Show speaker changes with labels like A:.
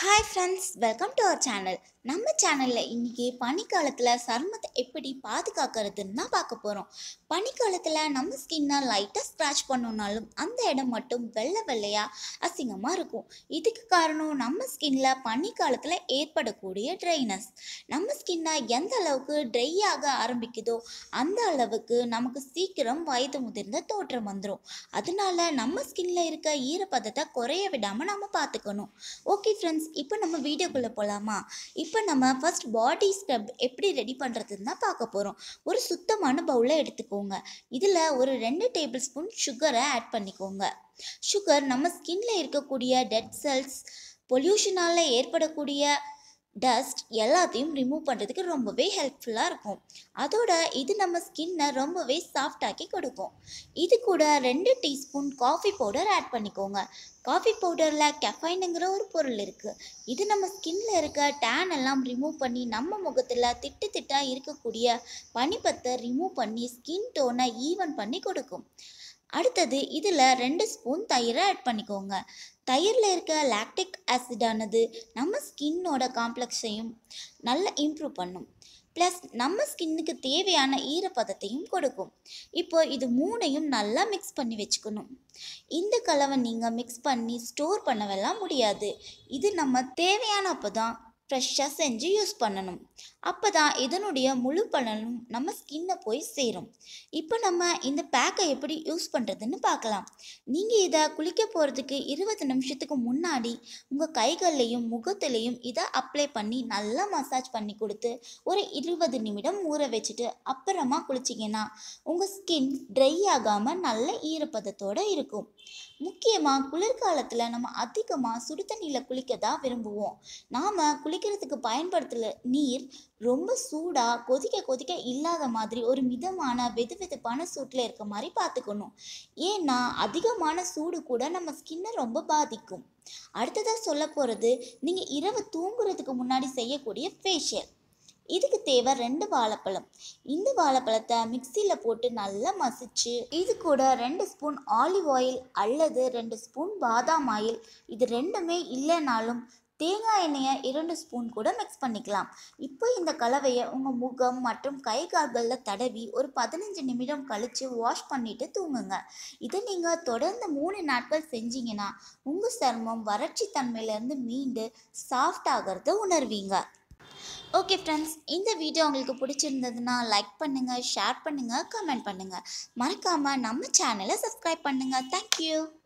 A: hi friends welcome to our channel நம்ம சேனலில் இன்றைக்கி பனிக்காலத்தில் சருமத்தை எப்படி பாதுகாக்கிறதுன்னு தான் பார்க்க போகிறோம் பனிக்காலத்தில் நம்ம ஸ்கின்னை லைட்டாக ஸ்க்ராட்ச் பண்ணோம்னாலும் அந்த இடம் மட்டும் வெள்ளை வெள்ளையாக அசிங்கமாக இருக்கும் இதுக்கு காரணம் நம்ம ஸ்கின்ல பனிக்காலத்தில் ஏற்படக்கூடிய ட்ரைனஸ் நம்ம ஸ்கின்னை எந்த அளவுக்கு ட்ரை ஆக ஆரம்பிக்குதோ அந்த அளவுக்கு நமக்கு சீக்கிரம் வயது முதிர்ந்த தோற்றம் வந்துடும் அதனால நம்ம ஸ்கின்ல இருக்க ஈரப்பதத்தை குறைய விடாமல் நம்ம பார்த்துக்கணும் ஓகே ஃப்ரெண்ட்ஸ் இப்போ நம்ம வீடியோக்குள்ளே போகலாமா இப்போ நம்ம ஃபர்ஸ்ட் பாடி ஸ்க்ரப் எப்படி ரெடி பண்ணுறதுன்னு தான் பார்க்க போகிறோம் ஒரு சுத்தமான பவுலை எடுத்துக்கோங்க இதில் ஒரு ரெண்டு டேபிள் ஸ்பூன் சுகரை ஆட் பண்ணிக்கோங்க சுகர் நம்ம ஸ்கின்ல இருக்கக்கூடிய டெட் செல்ஸ் பொல்யூஷனால் ஏற்படக்கூடிய டஸ்ட் எல்லாத்தையும் ரிமூவ் பண்ணுறதுக்கு ரொம்பவே ஹெல்ப்ஃபுல்லாக இருக்கும் அதோட இது நம்ம ஸ்கின்னை ரொம்பவே சாஃப்டாக்கி கொடுக்கும் இது கூட ரெண்டு டீஸ்பூன் காஃபி பவுடர் ஆட் பண்ணிக்கோங்க காஃபி பவுடரில் கெஃபைனுங்கிற ஒரு பொருள் இருக்குது இது நம்ம ஸ்கின்ல இருக்க டேன் எல்லாம் ரிமூவ் பண்ணி நம்ம முகத்தில் திட்டு திட்டாக இருக்கக்கூடிய பனிப்பத்தை ரிமூவ் பண்ணி ஸ்கின் டோனை ஈவன் பண்ணி கொடுக்கும் அடுத்தது இதில் ரெண்டு ஸ்பூன் தயிரை ஆட் பண்ணிக்கோங்க தயிரில் இருக்க லாக்டிக் ஆசிடானது நம்ம ஸ்கின்னோட காம்ப்ளெக்ஸையும் நல்லா இம்ப்ரூவ் பண்ணும் ப்ளஸ் நம்ம ஸ்கின்னுக்கு தேவையான ஈரப்பதத்தையும் கொடுக்கும் இப்போ இது மூணையும் நல்லா மிக்ஸ் பண்ணி வச்சுக்கணும் இந்த கலவை நீங்கள் மிக்ஸ் பண்ணி ஸ்டோர் பண்ணவெல்லாம் முடியாது இது நம்ம தேவையான அப்போ தான் ஃப்ரெஷ்ஷாக செஞ்சு யூஸ் பண்ணணும் அப்போ தான் இதனுடைய முழு பலனும் நம்ம ஸ்கின்னை போய் சேரும் இப்போ நம்ம இந்த பேக்கை எப்படி யூஸ் பண்ணுறதுன்னு பார்க்கலாம் நீங்கள் இதை குளிக்க போகிறதுக்கு இருபது நிமிஷத்துக்கு முன்னாடி உங்கள் கைகள்லையும் முகத்துலேயும் இதை அப்ளை பண்ணி நல்லா மசாஜ் பண்ணி கொடுத்து ஒரு இருபது நிமிடம் ஊற வச்சுட்டு அப்புறமா குளிச்சிங்கன்னா உங்கள் ஸ்கின் ட்ரை ஆகாமல் நல்ல ஈரப்பதத்தோடு இருக்கும் முக்கியமாக குளிர்காலத்தில் நம்ம அதிகமாக சுடு தண்ணியில் குளிக்க தான் விரும்புவோம் நாம் குளிக்கிறதுக்கு பயன்படுத்துகிற நீர் ரொம்ப சூடாக கொதிக்க கொதிக்க இல்லாத மாதிரி ஒரு மிதமான வெது வெதுப்பான சூட்டில் இருக்க மாதிரி பார்த்துக்கணும் ஏன்னா அதிகமான சூடு கூட நம்ம ஸ்கின்னை ரொம்ப பாதிக்கும் அடுத்ததாக சொல்ல போகிறது நீங்கள் இரவு தூங்குறதுக்கு முன்னாடி செய்யக்கூடிய ஃபேஷியல் இதுக்கு தேவை ரெண்டு வாழைப்பழம் இந்த வாழைப்பழத்தை மிக்சியில் போட்டு நல்லா மசிச்சு இது கூட ரெண்டு ஸ்பூன் ஆலிவ் ஆயில் அல்லது ரெண்டு ஸ்பூன் பாதாம் ஆயில் இது ரெண்டுமே இல்லைனாலும் தேங்காய் எண்ணெயை இரண்டு ஸ்பூன் கூட மிக்ஸ் பண்ணிக்கலாம் இப்போ இந்த கலவையை உங்கள் முகம் மற்றும் கை கால்களில் தடவி ஒரு பதினஞ்சு நிமிடம் கழித்து வாஷ் பண்ணிவிட்டு தூங்குங்க இதை நீங்கள் தொடர்ந்து மூணு நாட்கள் செஞ்சீங்கன்னா உங்கள் சருமம் வறட்சி தன்மையிலேருந்து மீண்டு சாஃப்ட் ஆகிறத உணர்வீங்க ஓகே ஃப்ரெண்ட்ஸ் இந்த வீடியோ உங்களுக்கு பிடிச்சிருந்ததுன்னா லைக் பண்ணுங்கள் ஷேர் பண்ணுங்கள் கமெண்ட் பண்ணுங்கள் மறக்காமல் நம்ம சேனலை சப்ஸ்கிரைப் பண்ணுங்கள் தேங்க்யூ